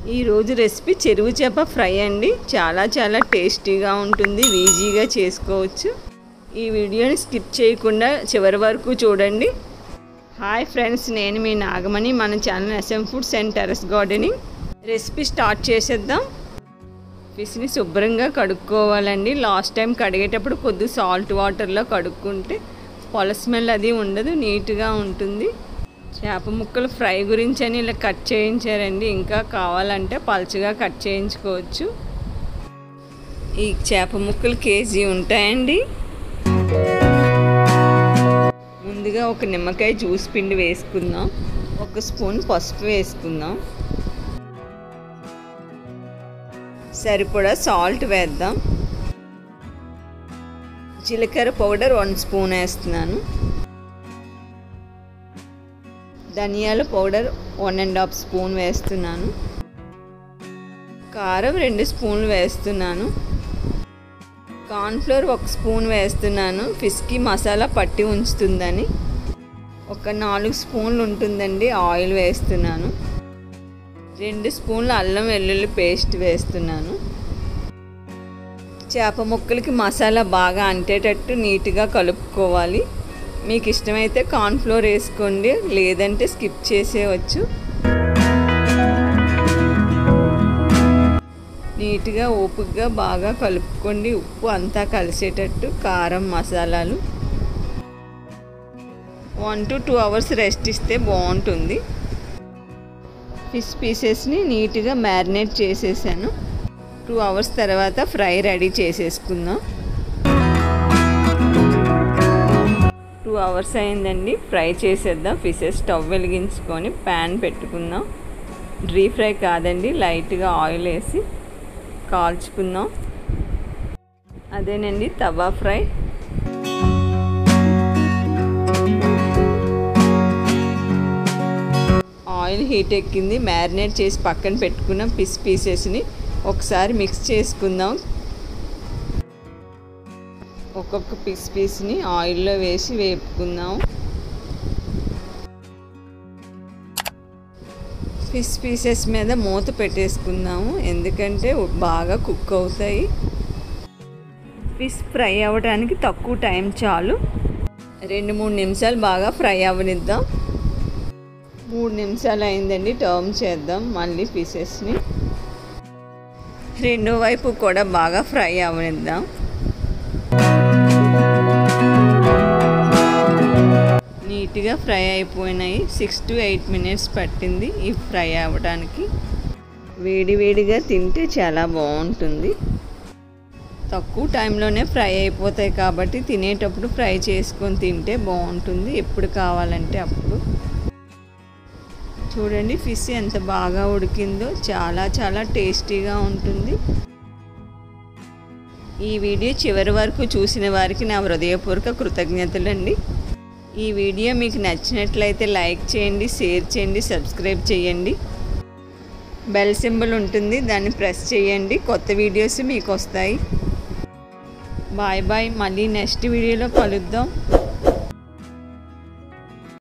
ఈరోజు రెసిపీ చెరువు చేప ఫ్రై అండి చాలా చాలా టేస్టీగా ఉంటుంది ఈజీగా చేసుకోవచ్చు ఈ వీడియోని స్కిప్ చేయకుండా చివరి వరకు చూడండి హాయ్ ఫ్రెండ్స్ నేను మీ నాగమణి మన channel SM foods and terrace gardening recipe start చేసేద్దాం ఫిష్ని శుభ్రంగా కడుక్కోవాలండి లాస్ట్ టైం కడిగేటప్పుడు కొద్ది సాల్ట్ వాటర్లో కడుక్కుంటే పొల స్మెల్ అది ఉండదు నీట్గా ఉంటుంది చేప ముక్కలు ఫ్రై గురించి అని ఇలా కట్ చేయించారండి ఇంకా కావాలంటే పలుచగా కట్ చేయించుకోవచ్చు ఈ చేప ముక్కలు కేజీ ఉంటాయండి ముందుగా ఒక నిమ్మకాయ జ్యూస్ పిండి వేసుకుందాం ఒక స్పూన్ పసుపు వేసుకుందాం సరిపడా సాల్ట్ వేద్దాం జీలకర్ర పౌడర్ వన్ స్పూన్ వేస్తున్నాను ధనియాల powder one and half spoon వేస్తున్నాను కారం రెండు స్పూన్లు వేస్తున్నాను కార్న్ఫ్లోర్ ఒక స్పూన్ వేస్తున్నాను ఫిష్కి మసాలా పట్టి ఉంచుతుందని ఒక నాలుగు స్పూన్లు ఉంటుందండి ఆయిల్ వేస్తున్నాను రెండు స్పూన్ల అల్లం వెల్లుల్లి పేస్ట్ వేస్తున్నాను చేప ముక్కలకి మసాలా బాగా అంటేటట్టు నీట్గా కలుపుకోవాలి మీకు ఇష్టమైతే కార్న్ఫ్లోర్ వేసుకోండి లేదంటే స్కిప్ చేసేయచ్చు నీట్గా ఓపుగా బాగా కలుపుకోండి ఉప్పు అంతా కలిసేటట్టు కారం మసాలాలు one to two hours rest ఇస్తే బాగుంటుంది ఫిష్ పీసెస్ని నీట్గా మ్యారినేట్ చేసేసాను టూ అవర్స్ తర్వాత ఫ్రై రెడీ చేసేసుకుందాం టూ అవర్స్ అయిందండి ఫ్రై చేసేద్దాం ఫిషెస్ స్టవ్ వెలిగించుకొని ప్యాన్ పెట్టుకుందాం డ్రీ ఫ్రై కాదండి లైట్గా ఆయిల్ వేసి కాల్చుకుందాం అదేనండి తవా ఫ్రై ఆయిల్ హీట్ ఎక్కింది మ్యారినేట్ చేసి పక్కన పెట్టుకున్న పిస్ పీసెస్ని ఒకసారి మిక్స్ చేసుకుందాం ఒక్కొక్క పీస్ పీస్ని ఆయిల్లో వేసి వేపుకుందాం ఫిష్ పీసెస్ మీద మూత పెట్టేసుకుందాము ఎందుకంటే బాగా కుక్ అవుతాయి ఫిష్ ఫ్రై అవ్వడానికి తక్కువ టైం చాలు రెండు మూడు నిమిషాలు బాగా ఫ్రై అవ్వనిద్దాం మూడు నిమిషాలు అయిందండి టర్మ్ చేద్దాం మళ్ళీ పీసెస్ని రెండో వైపు కూడా బాగా ఫ్రై అవనిద్దాం నీట్గా ఫ్రై అయిపోయినాయి సిక్స్ టు ఎయిట్ మినిట్స్ పట్టింది ఈ ఫ్రై అవ్వడానికి వేడి వేడిగా తింటే చాలా బాగుంటుంది తక్కువ టైంలోనే ఫ్రై అయిపోతాయి కాబట్టి తినేటప్పుడు ఫ్రై చేసుకొని తింటే బాగుంటుంది ఎప్పుడు కావాలంటే అప్పుడు చూడండి ఫిష్ ఎంత బాగా ఉడికిందో చాలా చాలా టేస్టీగా ఉంటుంది ఈ వీడియో చివరి వరకు చూసిన వారికి నా హృదయపూర్వక కృతజ్ఞతలండి ఈ వీడియో మీకు నచ్చినట్లయితే లైక్ చేయండి షేర్ చేయండి సబ్స్క్రైబ్ చేయండి బెల్ సింబల్ ఉంటుంది దాన్ని ప్రెస్ చేయండి కొత్త వీడియోస్ మీకు వస్తాయి బాయ్ బాయ్ మళ్ళీ నెక్స్ట్ వీడియోలో కలుద్దాం